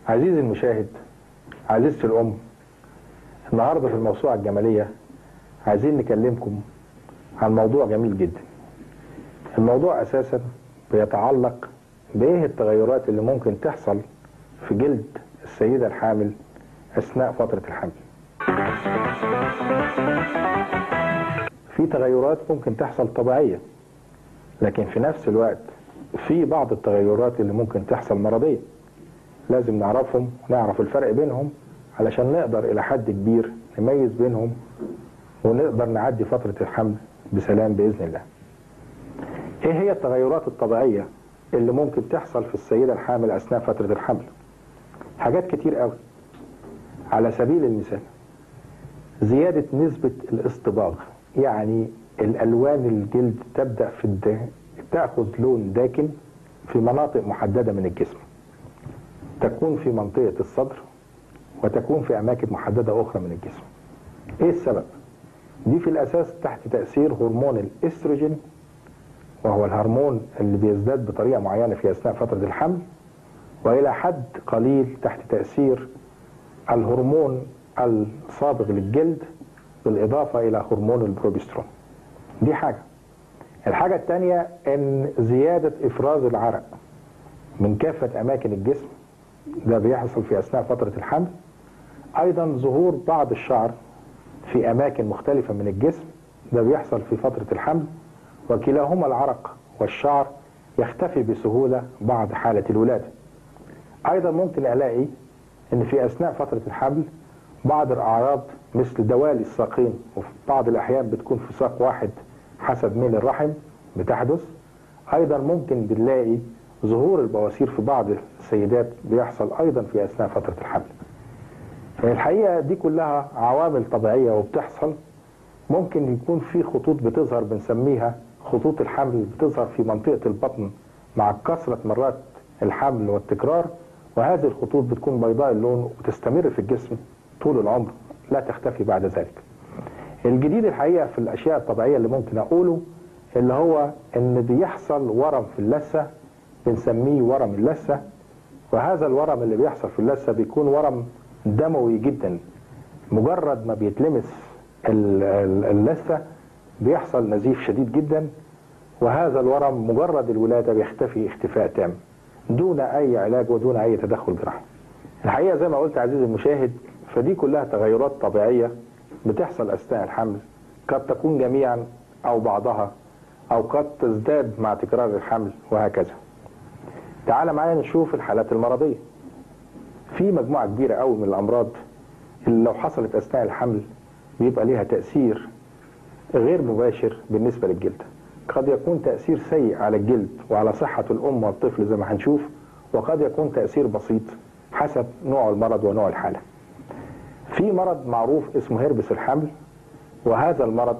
عزيزي المشاهد عزيزتي الأم النهاردة في الموسوعة الجمالية عايزين نكلمكم عن موضوع جميل جدا الموضوع أساسا بيتعلق بإيه التغيرات اللي ممكن تحصل في جلد السيدة الحامل أثناء فترة الحمل في تغيرات ممكن تحصل طبيعية لكن في نفس الوقت في بعض التغيرات اللي ممكن تحصل مرضية لازم نعرفهم ونعرف الفرق بينهم علشان نقدر إلى حد كبير نميز بينهم ونقدر نعدي فترة الحمل بسلام بإذن الله ايه هي التغيرات الطبيعية اللي ممكن تحصل في السيدة الحامل أثناء فترة الحمل حاجات كتير قوي على سبيل المثال زيادة نسبة الاصطباغ يعني الألوان الجلد تبدأ في الد... تأخذ لون داكن في مناطق محددة من الجسم تكون في منطقة الصدر وتكون في أماكن محددة أخرى من الجسم إيه السبب؟ دي في الأساس تحت تأثير هرمون الإستروجين وهو الهرمون اللي بيزداد بطريقة معينة في أثناء فترة الحمل وإلى حد قليل تحت تأثير الهرمون الصابغ للجلد بالإضافة إلى هرمون البروجسترون دي حاجة الحاجة الثانية أن زيادة إفراز العرق من كافة أماكن الجسم ده بيحصل في أثناء فترة الحمل أيضا ظهور بعض الشعر في أماكن مختلفة من الجسم ده بيحصل في فترة الحمل وكلاهما العرق والشعر يختفي بسهولة بعد حالة الولادة أيضا ممكن ألاقي أن في أثناء فترة الحمل بعض الأعراض مثل دوالي الساقين وفي بعض الأحيان بتكون في ساق واحد حسب ميل الرحم بتحدث أيضا ممكن بنلاقي ظهور البواسير في بعض السيدات بيحصل أيضا في أثناء فترة الحمل الحقيقة دي كلها عوامل طبيعية وبتحصل ممكن يكون في خطوط بتظهر بنسميها خطوط الحمل بتظهر في منطقة البطن مع كثرة مرات الحمل والتكرار وهذه الخطوط بتكون بيضاء اللون وتستمر في الجسم طول العمر لا تختفي بعد ذلك الجديد الحقيقة في الأشياء الطبيعية اللي ممكن أقوله اللي هو إن بيحصل ورم في اللثة بنسميه ورم اللثة وهذا الورم اللي بيحصل في اللثة بيكون ورم دموي جدا مجرد ما بيتلمس اللثة بيحصل نزيف شديد جدا وهذا الورم مجرد الولادة بيختفي اختفاء تام دون أي علاج ودون أي تدخل جراحي الحقيقة زي ما قلت عزيزي المشاهد فدي كلها تغيرات طبيعية بتحصل أثناء الحمل قد تكون جميعا أو بعضها أو قد تزداد مع تكرار الحمل وهكذا تعال معايا نشوف الحالات المرضية في مجموعة كبيرة قوي من الأمراض اللي لو حصلت أثناء الحمل بيبقى ليها تأثير غير مباشر بالنسبة للجلد قد يكون تأثير سيء على الجلد وعلى صحة الأم والطفل زي ما هنشوف وقد يكون تأثير بسيط حسب نوع المرض ونوع الحالة في مرض معروف اسمه هربس الحمل وهذا المرض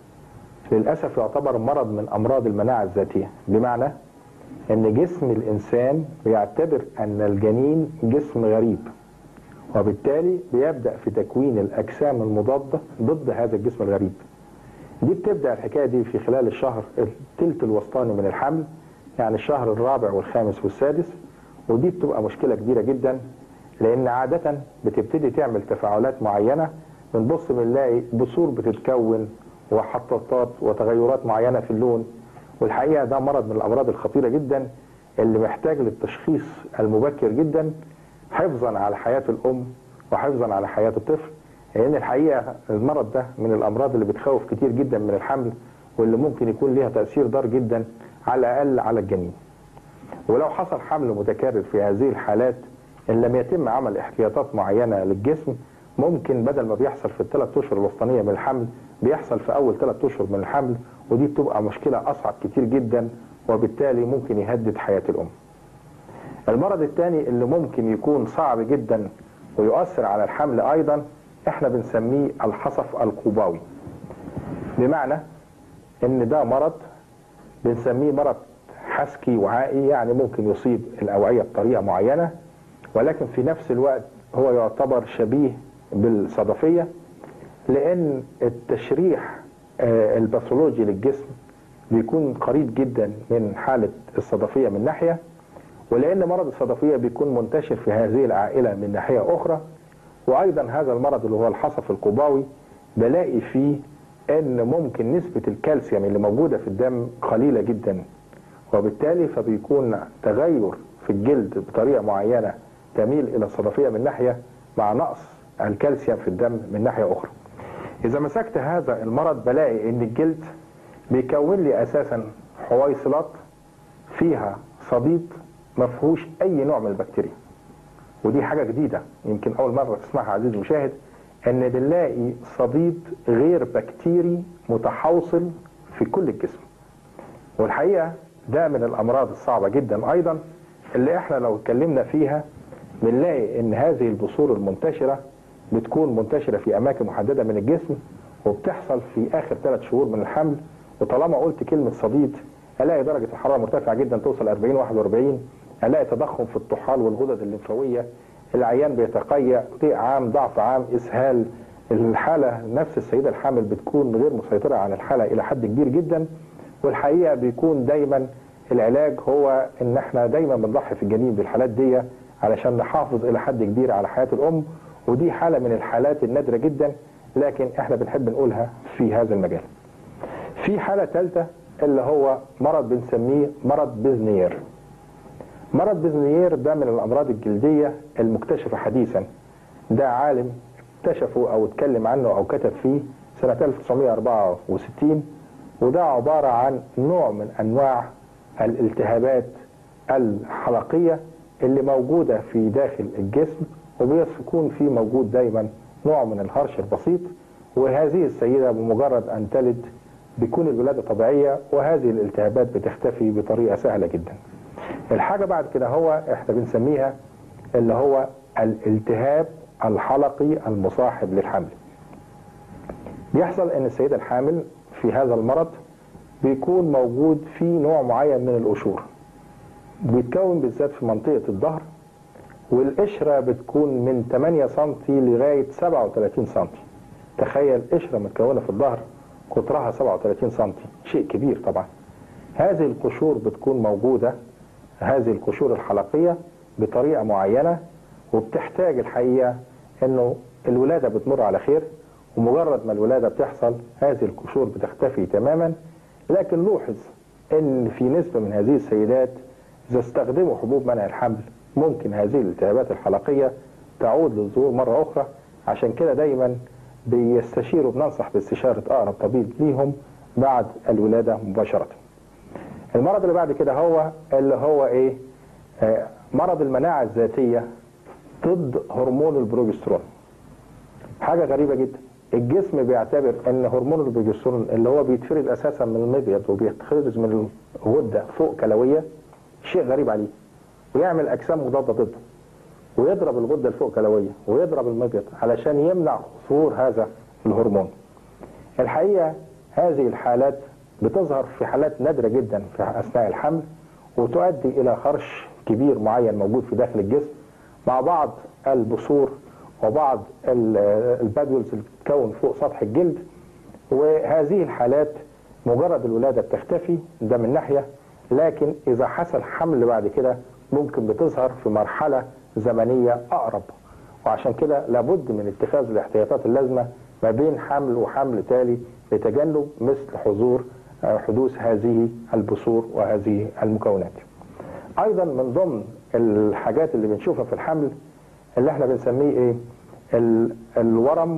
للأسف يعتبر مرض من أمراض المناعة الذاتية بمعنى أن جسم الإنسان بيعتبر أن الجنين جسم غريب وبالتالي بيبدأ في تكوين الأجسام المضادة ضد هذا الجسم الغريب دي بتبدأ الحكاية دي في خلال الشهر الثلث الوسطاني من الحمل يعني الشهر الرابع والخامس والسادس ودي بتبقى مشكلة كبيرة جدا لأن عادة بتبتدي تعمل تفاعلات معينة بنبص بنلاقي بثور بتتكون وحطاطات وتغيرات معينة في اللون والحقيقة ده مرض من الأمراض الخطيرة جدا اللي محتاج للتشخيص المبكر جدا حفظا على حياة الأم وحفظا على حياة الطفل لأن الحقيقة المرض ده من الأمراض اللي بتخوف كتير جدا من الحمل واللي ممكن يكون ليها تأثير ضار جدا على الأقل على الجنين ولو حصل حمل متكرر في هذه الحالات إن لم يتم عمل احتياطات معينة للجسم ممكن بدل ما بيحصل في الثلاث أشهر الوسطانية من الحمل بيحصل في أول ثلاث أشهر من الحمل ودي بتبقى مشكلة أصعب كتير جدا وبالتالي ممكن يهدد حياة الأم المرض الثاني اللي ممكن يكون صعب جدا ويؤثر على الحمل أيضا احنا بنسميه الحصف القوباوي بمعنى ان ده مرض بنسميه مرض حسكي وعائي يعني ممكن يصيب الأوعية بطريقة معينة ولكن في نفس الوقت هو يعتبر شبيه بالصدفية لأن التشريح الباثولوجي للجسم بيكون قريب جدا من حالة الصدفية من ناحية ولان مرض الصدفيه بيكون منتشر في هذه العائله من ناحيه اخرى وايضا هذا المرض اللي هو الحصف القباوي بلاقي فيه ان ممكن نسبه الكالسيوم اللي موجوده في الدم قليله جدا وبالتالي فبيكون تغير في الجلد بطريقه معينه تميل الى الصدفيه من ناحيه مع نقص الكالسيوم في الدم من ناحيه اخرى. اذا مسكت هذا المرض بلاقي ان الجلد بيكون لي اساسا حويصلات فيها صديد ما فيهوش اي نوع من البكتيريا. ودي حاجه جديده يمكن اول مره تسمعها عزيزي المشاهد ان بنلاقي صديد غير بكتيري متحوصل في كل الجسم. والحقيقه ده من الامراض الصعبه جدا ايضا اللي احنا لو اتكلمنا فيها بنلاقي ان هذه البثور المنتشره بتكون منتشره في اماكن محدده من الجسم وبتحصل في اخر ثلاث شهور من الحمل وطالما قلت كلمه صديد الاقي درجه الحراره مرتفعه جدا توصل 40 41 الاقي تضخم في الطحال والغدد الليمفاويه العيان بيتقيأ ضيق عام ضعف عام اسهال الحاله نفس السيده الحامل بتكون غير مسيطره عن الحاله الى حد كبير جدا والحقيقه بيكون دايما العلاج هو ان احنا دايما بنضحي في الجنين بالحالات دي علشان نحافظ الى حد كبير على حياه الام ودي حاله من الحالات النادره جدا لكن احنا بنحب نقولها في هذا المجال. في حاله ثالثه اللي هو مرض بنسميه مرض بيزنير. مرض بيزنير ده من الامراض الجلديه المكتشفه حديثا. ده عالم اكتشفه او اتكلم عنه او كتب فيه سنه 1964 وده عباره عن نوع من انواع الالتهابات الحلقيه اللي موجوده في داخل الجسم وبيكون في موجود دايما نوع من الهرش البسيط وهذه السيده بمجرد ان تلد بيكون الولاده طبيعيه وهذه الالتهابات بتختفي بطريقه سهله جدا. الحاجه بعد كده هو احنا بنسميها اللي هو الالتهاب الحلقي المصاحب للحمل. بيحصل ان السيده الحامل في هذا المرض بيكون موجود في نوع معين من القشور. بيتكون بالذات في منطقه الظهر والقشرة بتكون من 8 سم لغاية 37 سم تخيل قشرة متكونة في الظهر قطرها 37 سم شيء كبير طبعا هذه القشور بتكون موجودة هذه القشور الحلقية بطريقة معينة وبتحتاج الحقيقة انه الولادة بتمر على خير ومجرد ما الولادة بتحصل هذه القشور بتختفي تماما لكن لوحظ ان في نسبة من هذه السيدات اذا استخدموا حبوب منع الحمل ممكن هذه الالتهابات الحلقية تعود للظهور مرة أخرى عشان كده دايما بيستشيروا بننصح باستشارة أقرب طبيب ليهم بعد الولادة مباشرة المرض اللي بعد كده هو اللي هو إيه آه مرض المناعة الذاتية ضد هرمون البروجسترون حاجة غريبة جدا الجسم بيعتبر ان هرمون البروجسترون اللي هو بيتفرز اساسا من المبيض وبيتخرج من الغده فوق كلويه شيء غريب عليه ويعمل اجسام مضاده ضده ويضرب الغده الفوق كلويه ويضرب المبيض علشان يمنع ظهور هذا الهرمون. الحقيقه هذه الحالات بتظهر في حالات نادره جدا في اثناء الحمل وتؤدي الى خرش كبير معين موجود في داخل الجسم مع بعض البثور وبعض البادولز اللي بتتكون فوق سطح الجلد وهذه الحالات مجرد الولاده بتختفي ده من ناحيه لكن اذا حصل حمل بعد كده ممكن بتظهر في مرحلة زمنية أقرب وعشان كده لابد من اتخاذ الاحتياطات اللازمة ما بين حمل وحمل تالي لتجنب مثل حضور حدوث هذه البثور وهذه المكونات أيضا من ضمن الحاجات اللي بنشوفها في الحمل اللي احنا بنسميه ايه الورم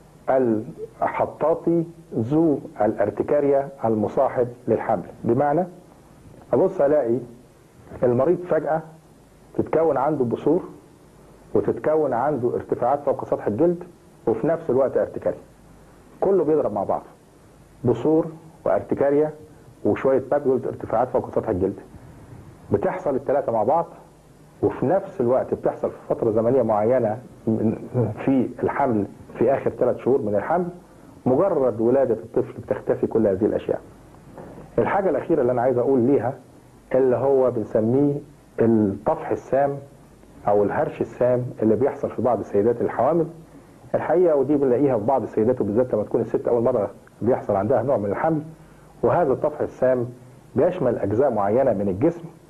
الحطاطي ذو الارتكاريا المصاحب للحمل بمعنى ابص الاقي المريض فجأة تتكون عنده بثور وتتكون عنده ارتفاعات فوق سطح الجلد وفي نفس الوقت ارتكاريا كله بيضرب مع بعض بثور وارتكاريا وشوية بابيولز ارتفاعات فوق سطح الجلد بتحصل الثلاثة مع بعض وفي نفس الوقت بتحصل في فترة زمنية معينة في الحمل في آخر ثلاث شهور من الحمل مجرد ولادة الطفل بتختفي كل هذه الأشياء الحاجة الأخيرة اللي أنا عايز أقول ليها اللي هو بنسميه الطفح السام او الهرش السام اللي بيحصل في بعض السيدات الحوامل الحقيقه ودي بنلاقيها في بعض السيدات وبالذات لما تكون الست اول مره بيحصل عندها نوع من الحمل وهذا الطفح السام بيشمل اجزاء معينه من الجسم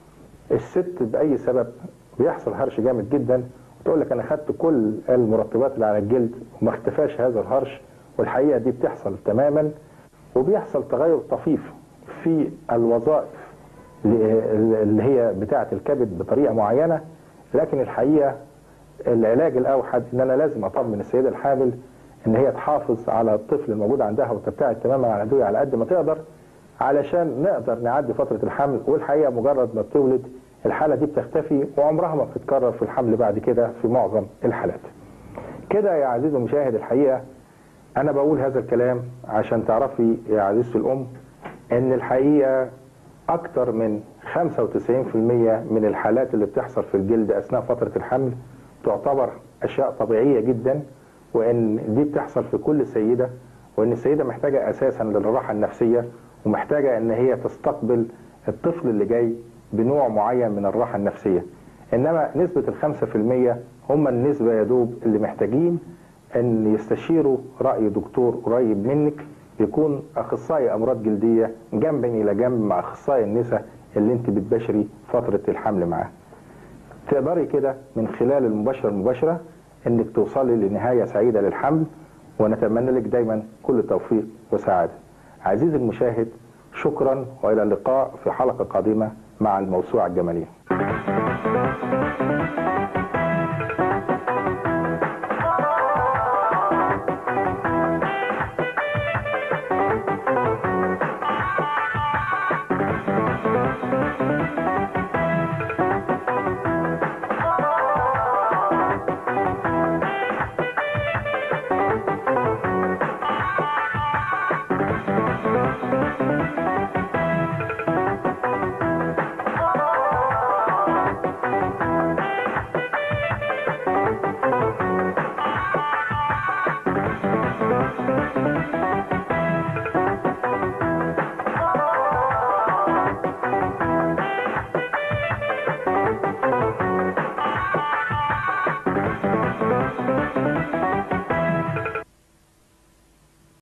الست باي سبب بيحصل هرش جامد جدا وتقول لك انا خدت كل المرطبات اللي على الجلد وما اختفاش هذا الهرش والحقيقه دي بتحصل تماما وبيحصل تغير طفيف في الوظائف اللي هي بتاعه الكبد بطريقه معينه لكن الحقيقه العلاج الاوحد ان انا لازم اطمن السيده الحامل ان هي تحافظ على الطفل الموجود عندها وتبتعد تماما عن الادويه على قد ما تقدر علشان نقدر نعدي فتره الحمل والحقيقه مجرد ما بتولد الحاله دي بتختفي وعمرها ما بتتكرر في الحمل بعد كده في معظم الحالات. كده يا عزيزي المشاهد الحقيقه انا بقول هذا الكلام عشان تعرفي يا عزيزتي الام ان الحقيقه اكتر من 95% من الحالات اللي بتحصل في الجلد اثناء فتره الحمل تعتبر اشياء طبيعيه جدا وان دي بتحصل في كل سيده وان السيده محتاجه اساسا للراحه النفسيه ومحتاجه ان هي تستقبل الطفل اللي جاي بنوع معين من الراحه النفسيه انما نسبه الخمسة في المية هم النسبه يا دوب اللي محتاجين ان يستشيروا راي دكتور قريب منك يكون اخصائي امراض جلديه جنبا الى جنب مع اخصائي النساء اللي انت بتبشري فتره الحمل معاه. تقدري كده من خلال المباشره المباشره انك توصلي لنهايه سعيده للحمل ونتمنى لك دايما كل توفيق وسعاده. عزيزي المشاهد شكرا والى اللقاء في حلقه قادمه مع الموسوعه الجماليه.